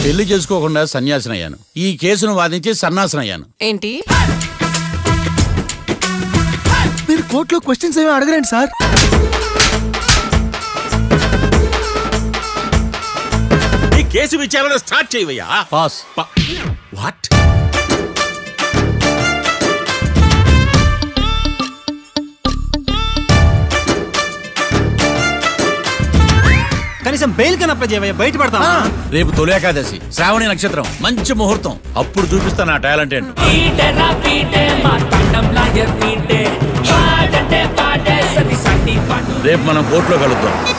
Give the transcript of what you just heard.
పెళ్లి చేసుకోకుండా సన్యాసినయ్యాను ఈ కేసును వాదించి సన్నాసనయ్యాను ఏంటి మీరు కోర్టులో క్వశ్చన్స్ ఏమి అడగరండి సార్ ఈ కేసు విచారణ స్టార్ట్ చేయవయ్యా పాస్ వాట్ కనీసం బెయిల్ కన్నా అప్లై చేయవయ్యా బయట పడతాం రేపు తొలి ఏకాదశి శ్రావణి నక్షత్రం మంచి ముహూర్తం అప్పుడు చూపిస్తా నా టాలెంట్ ఏంటో పీటరా పీటే మార్తాండం లాయర్ పీటే పాడంటే పాడే సతి సతి పాడు రేపు మనం కోర్టులో కలుద్దాం